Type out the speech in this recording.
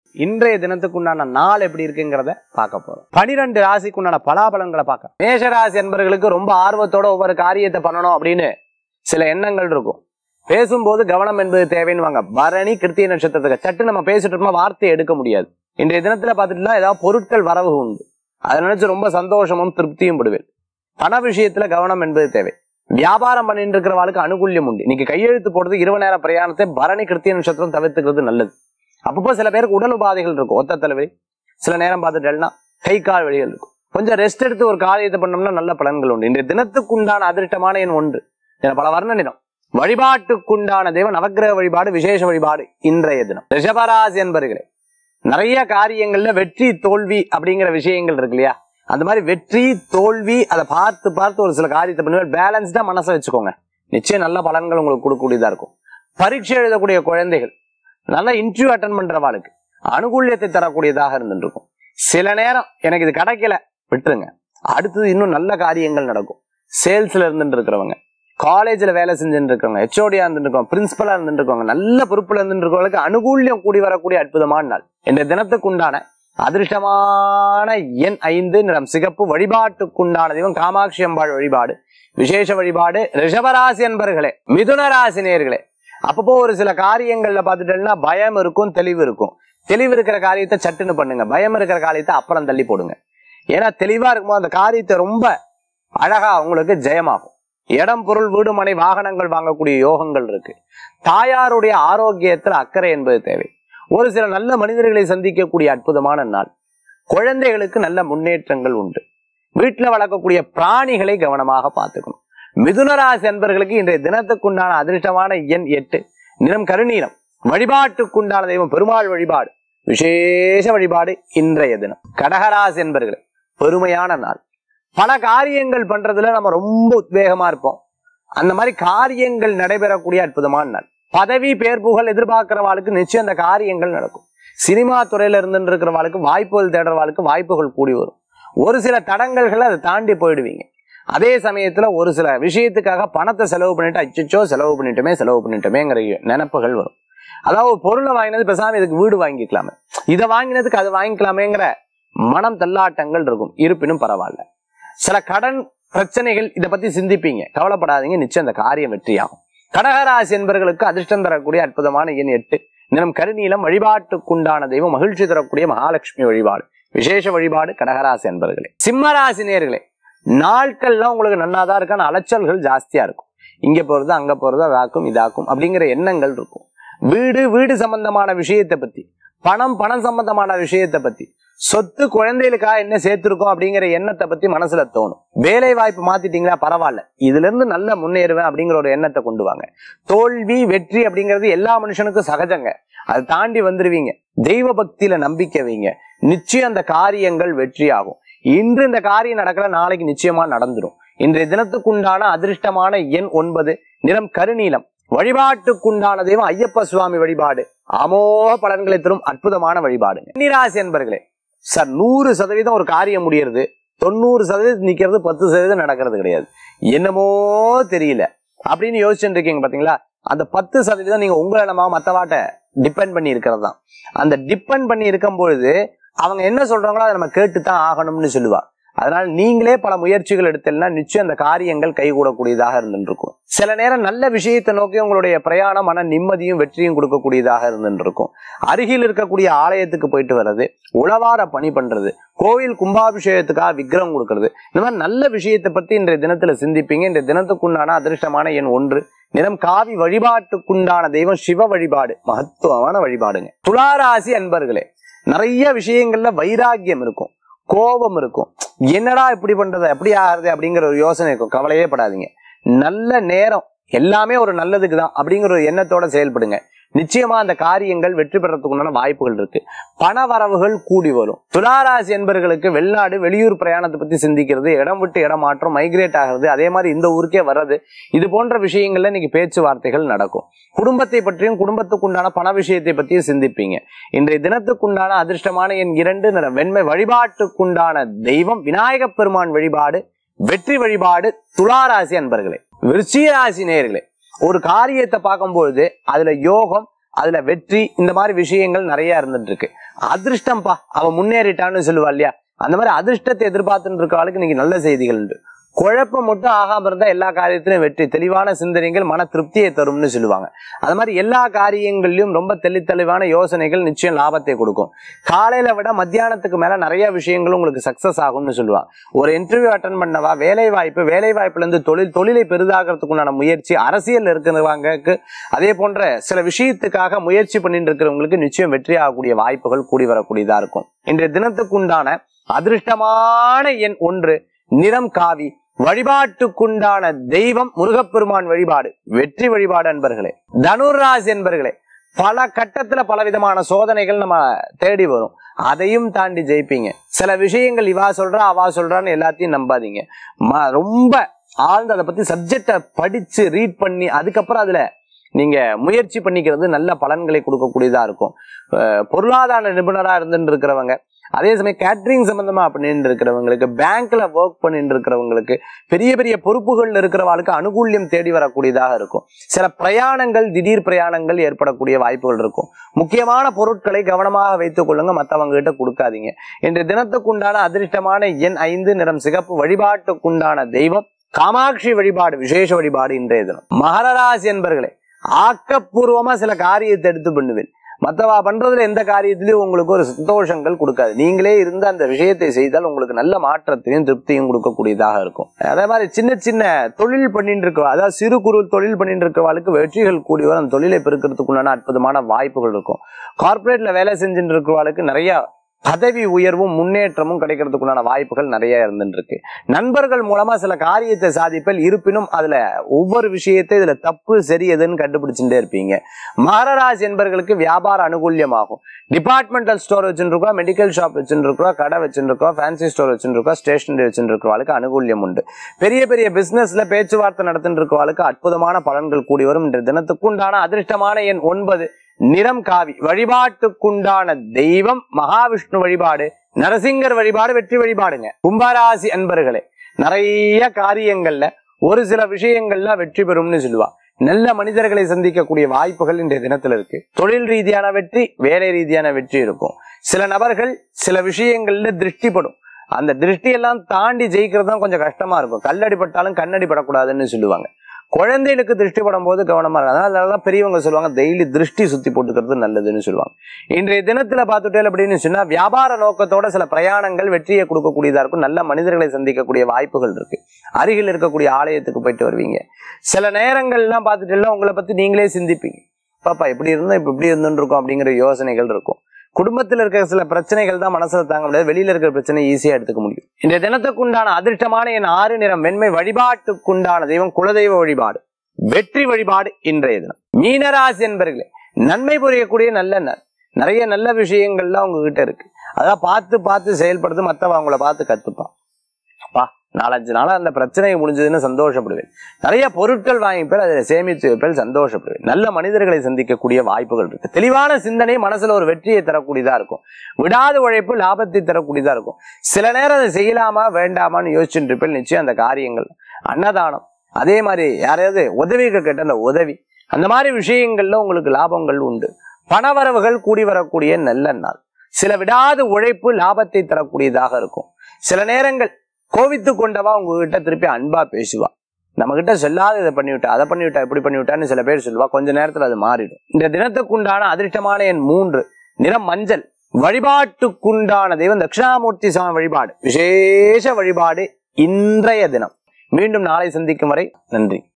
இன்றைய தினத்துக்குண்டான நாள் எப்படி இருக்குங்கிறத பார்க்க போறோம் பனிரெண்டு ராசிக்குண்டான பலாபலங்களை பார்க்க மேஷ ராசி என்பவர்களுக்கு ரொம்ப ஆர்வத்தோட ஒவ்வொரு காரியத்தை பண்ணணும் அப்படின்னு சில எண்ணங்கள் இருக்கும் பேசும்போது கவனம் என்பது தேவைன்னு வாங்க பரணி கிருத்திய நட்சத்திரத்துக்கு சட்டு நம்ம பேசிட்டு இருக்கோம் வார்த்தையை எடுக்க முடியாது இன்றைய தினத்துல பார்த்துட்டுனா ஏதாவது பொருட்கள் வரவு உண்டு அதை நினைச்சு ரொம்ப சந்தோஷமும் திருப்தியும் படுவேன் பண விஷயத்துல கவனம் என்பது தேவை வியாபாரம் பண்ணிட்டு இருக்கிறவளுக்கு அனுகூல்யம் உண்டு இன்னைக்கு கையெழுத்து போடுறது இருபது நேர பிரயாணத்தை பரணி கிருத்திய நட்சத்திரம் தவிர்த்துக்கிறது நல்லது அப்பப்போ சில பேருக்கு உடல் உபாதைகள் இருக்கும் ஒத்த தலைவலி சில நேரம் பார்த்துட்டேன்னா கை கால் வழிகள் இருக்கும் கொஞ்சம் ரெஸ்ட் எடுத்து ஒரு காரியத்தை பண்ணோம்னா நல்ல பலன்கள் உண்டு இன்றைய தினத்துக்குண்டான அதிர்ஷ்டமான எண் ஒன்று என பல வர்ண நிறம் வழிபாட்டுக்குண்டான தெய்வம் நவக்கிரக வழிபாடு விசேஷ வழிபாடு இன்றைய தினம் ரிஷபராசி என்பர்களே நிறைய காரியங்கள்ல வெற்றி தோல்வி அப்படிங்கிற விஷயங்கள் இருக்கு இல்லையா அந்த மாதிரி வெற்றி தோல்வி அதை பார்த்து பார்த்து ஒரு சில காரியத்தை பண்ணுவேன் பேலன்ஸ்டா மனசை வச்சுக்கோங்க நிச்சயம் நல்ல பலன்கள் உங்களுக்கு கொடுக்கக்கூடியதா இருக்கும் பரீட்சை எழுதக்கூடிய குழந்தைகள் நல்ல இன்டர்வியூ அட்டன் பண்றவாளுக்கு அனுகூல்யத்தை தரக்கூடியதாக இருந்துட்டு இருக்கும் சில நேரம் எனக்கு இது கிடைக்கல விட்டுருங்க அடுத்தது இன்னும் நல்ல காரியங்கள் நடக்கும் சேல்ஸ்ல இருந்துட்டு இருக்கிறவங்க காலேஜ்ல வேலை செஞ்சுட்டு இருக்கவங்க ஹெச்ஓடியா இருந்துட்டு இருக்கவங்க பிரின்சிபலா இருந்துட்டு இருக்கவங்க நல்ல பொறுப்புல இருந்துட்டு இருக்கவங்களுக்கு அனுகூல்யம் கூடி வரக்கூடிய அற்புதமான நாள் இந்த தினத்துக்கு உண்டான அதிர்ஷ்டமான எண் ஐந்து நிறம் சிகப்பு வழிபாட்டுக்குண்டான தெய்வம் காமாட்சி அம்பாள் வழிபாடு விசேஷ வழிபாடு ரிஷபராசி என்பர்களே மிதுன ராசி நேர்களே அப்பப்போ ஒரு சில காரியங்கள்ல பார்த்துட்டேன்னா பயம் இருக்கும் தெளிவு இருக்கும் தெளிவு இருக்கிற காரியத்தை சட்டுன்னு பண்ணுங்க பயம் இருக்கிற காரியத்தை அப்புறம் தள்ளி போடுங்க ஏன்னா தெளிவா இருக்கும்போது அந்த காரியத்தை ரொம்ப அழகா உங்களுக்கு ஜெயமாகும் இடம் பொருள் வீடு மனை வாகனங்கள் வாங்கக்கூடிய யோகங்கள் இருக்கு தாயாருடைய ஆரோக்கியத்துல அக்கறை என்பது தேவை ஒரு சில நல்ல மனிதர்களை சந்திக்கக்கூடிய அற்புதமான நாள் குழந்தைகளுக்கு நல்ல முன்னேற்றங்கள் உண்டு வீட்டுல வளர்க்கக்கூடிய பிராணிகளை கவனமாக பார்த்துக்கணும் மிதுனராசி அன்பர்களுக்கு இன்றைய தினத்துக்குண்டான அதிர்ஷ்டமான எண் எட்டு நிறம் கருநீரம் வழிபாட்டுக்குண்டான தெய்வம் பெருமாள் வழிபாடு விசேஷ வழிபாடு இன்றைய தினம் கடகராசி என்பர்களே பெருமையான நாள் பல காரியங்கள் பண்றதுல நம்ம ரொம்ப உத்வேகமா இருப்போம் அந்த மாதிரி காரியங்கள் நடைபெறக்கூடிய அற்புதமான நாள் பதவி பேர் புகழ் எதிர்பார்க்கிறவாளுக்கு நிச்சயம் அந்த காரியங்கள் நடக்கும் சினிமா துறையில இருந்துட்டு இருக்கிறவாளுக்கு வாய்ப்புகள் தேடுறவாளுக்கு வாய்ப்புகள் கூடி வரும் ஒரு சில தடங்கல்களை அதை தாண்டி போயிடுவீங்க அதே சமயத்துல ஒரு சில விஷயத்துக்காக பணத்தை செலவு பண்ணிட்டு அச்சோ செலவு பண்ணிட்டோமே செலவு பண்ணிட்டோமேங்கிற நினைப்புகள் வரும் அதாவது ஒரு பொருளை வாங்கினது பேசாம இதுக்கு வீடு வாங்கிக்கலாமே இதை வாங்கினதுக்கு அது வாங்கிக்கலாமேங்கிற மனம் தள்ளாட்டங்கள் இருக்கும் இருப்பினும் பரவாயில்ல சில கடன் பிரச்சனைகள் இதை பத்தி சிந்திப்பீங்க கவலைப்படாதீங்க நிச்சயம் அந்த காரியம் வெற்றியாகும் கடகராசி என்பவர்களுக்கு அதிர்ஷ்டம் தரக்கூடிய அற்புதமான எண் எட்டு நிறம் கருநீலம் வழிபாட்டுக்குண்டான தெய்வம் மகிழ்ச்சி தரக்கூடிய மகாலட்சுமி வழிபாடு விசேஷ வழிபாடு கடகராசி என்பர்களே சிம்மராசி நேர்களே நாட்கள்லாம் உங்களுக்கு நன்னாதான் இருக்கான அலைச்சல்கள் ஜாஸ்தியா இருக்கும் இங்க போறது அங்க போறது அதாக்கும் இதாக்கும் அப்படிங்கிற எண்ணங்கள் இருக்கும் வீடு வீடு சம்பந்தமான விஷயத்தை பத்தி பணம் பணம் சம்பந்தமான விஷயத்தை பத்தி சொத்து குழந்தைகளுக்காக என்ன சேர்த்திருக்கோம் அப்படிங்கிற எண்ணத்தை பத்தி மனசுல தோணும் வேலை வாய்ப்பு மாத்திட்டீங்களா பரவாயில்ல இதுல இருந்து நல்ல முன்னேறுவேன் அப்படிங்கிற ஒரு எண்ணத்தை கொண்டு வாங்க தோல்வி வெற்றி அப்படிங்கிறது எல்லா மனுஷனுக்கும் சகஜங்க அதை தாண்டி வந்துருவீங்க தெய்வ பக்தியில நம்பிக்கை வைங்க நிச்சயம் அந்த காரியங்கள் வெற்றி ஆகும் இன்று இந்த காரியம் நடக்கல நாளைக்கு நிச்சயமா நடந்துடும் இன்றைய தினத்துக்குண்டான அதிர்ஷ்டமான எண் ஒன்பது நிறம் கருநீலம் வழிபாட்டுக்குண்டான தெய்வம் ஐயப்ப சுவாமி வழிபாடு அமோக பலன்களை தரும் அற்புதமான வழிபாடு கன்னிராசி என்பர்களே சார் நூறு சதவீதம் ஒரு காரியம் முடியறது தொண்ணூறு சதவீதம் நிக்கிறது பத்து சதவீதம் நடக்கிறது கிடையாது என்னமோ தெரியல அப்படின்னு யோசிச்சுட்டு இருக்கீங்க பாத்தீங்களா அந்த பத்து சதவீதம் நீங்க உங்களை நம்ம மத்தவாட்ட டிபெண்ட் பண்ணி இருக்கிறது தான் அந்த டிபெண்ட் பண்ணி இருக்கும் பொழுது அவங்க என்ன சொல்றாங்களோ அதை நம்ம கேட்டு தான் ஆகணும்னு சொல்லுவா அதனால நீங்களே பல முயற்சிகள் எடுத்தீங்கன்னா நிச்சயம் அந்த காரியங்கள் கைகூடக்கூடியதாக இருந்துருக்கும் சில நேரம் நல்ல விஷயத்தை நோக்கி உங்களுடைய பிரயாணம் மன நிம்மதியும் வெற்றியும் கொடுக்கக்கூடியதாக இருந்துருக்கும் அருகில் இருக்கக்கூடிய ஆலயத்துக்கு போயிட்டு வர்றது உளவார பணி பண்றது கோவில் கும்பாபிஷேகத்துக்காக விக்கிரம் கொடுக்கறது இந்த மாதிரி நல்ல விஷயத்தை பத்தி இன்றைய தினத்துல சிந்திப்பீங்க இன்றைய தினத்துக்குண்டான அதிர்ஷ்டமான எண் ஒன்று நிறம் காவி வழிபாட்டுக்குண்டான தெய்வம் சிவ வழிபாடு மகத்துவமான வழிபாடுங்க துளாராசி அன்பர்களே நிறைய விஷயங்கள்ல வைராக்கியம் இருக்கும் கோபம் இருக்கும் என்னடா இப்படி பண்றது எப்படி ஆகுறது அப்படிங்கிற ஒரு யோசனை இருக்கும் கவலையே படாதீங்க நல்ல நேரம் எல்லாமே ஒரு நல்லதுக்கு தான் அப்படிங்கிற ஒரு எண்ணத்தோட செயல்படுங்க நிச்சயமா அந்த காரியங்கள் வெற்றி பெறத்துக்குண்டான வாய்ப்புகள் இருக்கு பண வரவுகள் கூடி வரும் துளாராசி என்பவர்களுக்கு வெளிநாடு வெளியூர் பிரயாணத்தை பத்தி சிந்திக்கிறது இடம் விட்டு இடம் மாற்றம் மைக்ரேட் ஆகிறது அதே மாதிரி இந்த ஊருக்கே வர்றது இது போன்ற விஷயங்கள்ல இன்னைக்கு பேச்சுவார்த்தைகள் நடக்கும் குடும்பத்தை பற்றியும் குடும்பத்துக்குண்டான பண விஷயத்தை பற்றியும் சிந்திப்பீங்க இன்றைய தினத்துக்குண்டான அதிர்ஷ்டமான என் இரண்டு நிற வெண்மை வழிபாட்டுக்குண்டான தெய்வம் விநாயகப் பெருமான் வழிபாடு வெற்றி வழிபாடு துளாராசி அன்பர்களே விருச்சிக ராசி நேயர்களே ஒரு காரியத்தை பார்க்கும்பொழுது அதுல யோகம் அதுல வெற்றி இந்த மாதிரி விஷயங்கள் நிறைய இருந்துட்டு இருக்கு அதிர்ஷ்டம்பா அவன் முன்னேறிட்டான்னு சொல்லுவா இல்லையா அந்த மாதிரி அதிர்ஷ்டத்தை எதிர்பார்த்துட்டு இருக்க ஆளுக்கு இன்னைக்கு நல்ல செய்திகள் உண்டு குழப்பம் மட்டும் ஆகாம இருந்தா எல்லா காரியத்திலும் வெற்றி தெளிவான சிந்தனைகள் மன திருப்தியை தரும்னு சொல்லுவாங்க அது மாதிரி எல்லா காரியங்கள்லயும் ரொம்ப தெளி தெளிவான யோசனைகள் நிச்சயம் லாபத்தை கொடுக்கும் காலையில விட மத்தியானத்துக்கு மேல நிறைய விஷயங்கள் உங்களுக்கு சக்சஸ் ஆகும்னு சொல்லுவாங்க ஒரு இன்டர்வியூ அட்டன் பண்ணவா வேலை வாய்ப்பு வேலை வாய்ப்புல இருந்து தொழில் தொழிலை பெரிதாகிறதுக்கு உண்டான முயற்சி அரசியல் இருக்கிறவங்களுக்கு அதே போன்ற சில விஷயத்துக்காக முயற்சி பண்ணிட்டு இருக்கிறவங்களுக்கு நிச்சயம் வெற்றி ஆகக்கூடிய வாய்ப்புகள் கூடி வரக்கூடியதா இருக்கும் இன்றைய தினத்துக்கு உண்டான அதிர்ஷ்டமான எண் ஒன்று நிறம் காவி வழிபாட்டுக்குண்டான தெய்வம் முருகப்பெருமான் வழிபாடு வெற்றி வழிபாடு அன்பர்களே தனுராசி என்பர்களே பல கட்டத்துல பல விதமான சோதனைகள் நம்ம தேடி வரும் அதையும் தாண்டி ஜெயிப்பீங்க சில விஷயங்கள் இவா சொல்றா அவா சொல்றான்னு எல்லாத்தையும் நம்பாதீங்க ம- ரொம்ப ஆழ்ந்து அதை பத்தி சப்ஜெக்டை படிச்சு ரீட் பண்ணி அதுக்கப்புறம் அதுல நீங்க முயற்சி பண்ணிக்கிறது நல்ல பலன்களை கொடுக்கக்கூடியதா இருக்கும் அஹ் பொருளாதார நிபுணரா இருந்துட்டு இருக்கிறவங்க அதே சமயம் கேட்டரிங் சம்பந்தமா பண்ணிட்டு இருக்கிறவங்களுக்கு பேங்க்ல ஒர்க் பண்ணிட்டு இருக்கிறவங்களுக்கு பெரிய பெரிய பொறுப்புகள்ல இருக்கிறவங்களுக்கு அனுகூல்யம் தேடி வரக்கூடியதாக இருக்கும் சில பிரயாணங்கள் திடீர் பிரயாணங்கள் ஏற்படக்கூடிய வாய்ப்புகள் இருக்கும் முக்கியமான பொருட்களை கவனமாக வைத்துக் கொள்ளுங்க மற்றவங்க கிட்ட கொடுக்காதீங்க இன்றைய தினத்துக்குண்டான அதிர்ஷ்டமான எண் ஐந்து நிறம் சிகப்பு வழிபாட்டுக்குண்டான தெய்வம் காமாட்சி வழிபாடு விசேஷ வழிபாடு இன்றைய தினம் மகர ராசி என்பர்களே ஆக்கப்பூர்வமா சில காரியத்தை எடுத்து பண்ணுவேன் மத்தவா பண்றதுல எந்த காரியத்திலயும் உங்களுக்கு ஒரு சந்தோஷங்கள் கொடுக்காது நீங்களே இருந்து அந்த விஷயத்தை செய்தால் உங்களுக்கு நல்ல மாற்றத்தையும் திருப்தியும் கொடுக்கக்கூடியதாக இருக்கும் அதே மாதிரி சின்ன சின்ன தொழில் பண்ணிட்டு இருக்க அதாவது சிறு குறு தொழில் பண்ணிட்டு இருக்கவாளுக்கு வெற்றிகள் கூடி வரும் அந்த தொழிலை பெருக்கிறதுக்குள்ளான அற்புதமான வாய்ப்புகள் இருக்கும் கார்ப்பரேட்ல வேலை செஞ்சுட்டு இருக்கவாளுக்கு நிறைய பதவி உயர்வும் முன்னேற்றமும் கிடைக்கிறதுக்குண்டான வாய்ப்புகள் நிறைய இருந்துட்டு இருக்கு நண்பர்கள் மூலமா சில காரியத்தை சாதிப்பல் இருப்பினும் அதுல ஒவ்வொரு விஷயத்தை இதுல தப்பு சரி எதுன்னு கண்டுபிடிச்சுட்டே இருப்பீங்க மகராஜ் என்பவர்களுக்கு வியாபார அனுகூல்யமாகும் டிபார்ட்மெண்டல் ஸ்டோர் வச்சுருக்கோம் மெடிக்கல் ஷாப் வச்சுருக்கோம் கடை வச்சுருக்கோம் ஃபேன்சி ஸ்டோர் வச்சுருக்கோம் ஸ்டேஷனரி வச்சுருக்கவாளுக்கு அனுகூல்யம் உண்டு பெரிய பெரிய பிசினஸ்ல பேச்சுவார்த்தை நடத்திட்டு இருக்கவாளுக்கு அற்புதமான பலன்கள் கூடி வரும் இன்று தினத்துக்குண்டான அதிர்ஷ்டமான எண் ஒன்பது நிறம் காவி வழிபாட்டுக்குண்டான தெய்வம் மகாவிஷ்ணு வழிபாடு நரசிங்கர் வழிபாடு வெற்றி வழிபாடுங்க கும்பராசி அன்பர்களே நிறைய காரியங்கள்ல ஒரு சில விஷயங்கள்ல வெற்றி பெறும்னு சொல்லுவா நல்ல மனிதர்களை சந்திக்கக்கூடிய வாய்ப்புகள் இன்றைய தினத்துல இருக்கு தொழில் ரீதியான வெற்றி வேலை ரீதியான வெற்றி இருக்கும் சில நபர்கள் சில விஷயங்கள்ல திருஷ்டிப்படும் அந்த திருஷ்டியெல்லாம் தாண்டி ஜெயிக்கிறது தான் கொஞ்சம் கஷ்டமா இருக்கும் கல்லடிப்பட்டாலும் கண்ணடி படக்கூடாதுன்னு சொல்லுவாங்க குழந்தைகளுக்கு திருஷ்டி படும் போது கவனமா இருக்கும் அதனாலதான் பெரியவங்க சொல்லுவாங்க டெய்லி திருஷ்டி சுத்தி போட்டுக்கிறது நல்லதுன்னு சொல்லுவாங்க இன்றைய தினத்துல பார்த்துட்டே அப்படின்னு சொன்னா வியாபார நோக்கத்தோட சில பிரயாணங்கள் வெற்றியை கொடுக்கக்கூடியதா இருக்கும் நல்ல மனிதர்களை சந்திக்கக்கூடிய வாய்ப்புகள் இருக்கு அருகில் இருக்கக்கூடிய ஆலயத்துக்கு போயிட்டு வருவீங்க சில நேரங்கள்லாம் பார்த்துட்டு உங்களை பத்தி நீங்களே சிந்திப்பீங்க பாப்பா இப்படி இருந்தா இப்ப இப்படி இருந்துட்டு இருக்கோம் அப்படிங்கிற யோசனைகள் இருக்கும் குடும்பத்தில் இருக்கிற சில பிரச்சனைகள் தான் மனசுல தாங்க முடியாது வெளியில இருக்கிற பிரச்சனை ஈஸியா எடுத்துக்க முடியும் இந்த தினத்துக்குண்டான அதிர்ஷ்டமான என் ஆறு நிறம் வெண்மை வழிபாட்டுக்குண்டான தெய்வம் குலதெய்வ வழிபாடு வெற்றி வழிபாடு இன்றைய தினம் மீனராசி என்பர்களே நன்மை புரியக்கூடிய நல்ல நாள் நிறைய நல்ல விஷயங்கள்லாம் உங்ககிட்ட இருக்கு அதான் பார்த்து பார்த்து செயல்படுறது மத்தவங்க அவங்கள பார்த்து கத்துப்பான் அப்பா நாலஞ்சு நாளா அந்த பிரச்சனை முடிஞ்சதுன்னு சந்தோஷப்படுவேன் நிறைய பொருட்கள் வாங்கிப்பேன் அதில் சேமித்து வைப்பேன் சந்தோஷப்படுவேன் நல்ல மனிதர்களை சந்திக்கக்கூடிய வாய்ப்புகள் இருக்கு தெளிவான சிந்தனை மனசுல ஒரு வெற்றியை தரக்கூடியதா இருக்கும் விடாத உழைப்பு லாபத்தை தரக்கூடியதா இருக்கும் சில நேரம் அதை செய்யலாமா வேண்டாமான்னு யோசிச்சுட்டு இருப்பேன் நிச்சயம் அந்த காரியங்கள் அன்னதானம் அதே மாதிரி யாரையாவது உதவிகள் கேட்ட அந்த உதவி அந்த மாதிரி விஷயங்கள்ல உங்களுக்கு லாபங்கள் உண்டு பணவரவுகள் கூடி வரக்கூடிய நல்ல நாள் சில விடாத உழைப்பு லாபத்தை தரக்கூடியதாக இருக்கும் சில நேரங்கள் கோவித்து கொண்டவா உங்ககிட்ட திருப்பி அன்பா பேசுவா நம்ம கிட்ட சொல்லாத இதை பண்ணிவிட்டா அதை பண்ணிவிட்டா இப்படி பண்ணிவிட்டான்னு சில பேர் சொல்லுவா கொஞ்ச நேரத்துல அது மாறிடும் இந்த தினத்துக்குண்டான அதிர்ஷ்டமான எண் மூன்று நிறம் மஞ்சள் வழிபாட்டுக்குண்டான தெய்வம் தட்சிணாமூர்த்தி சுவாமி வழிபாடு விசேஷ வழிபாடு இன்றைய தினம் மீண்டும் நாளை சந்திக்கும் வரை நன்றி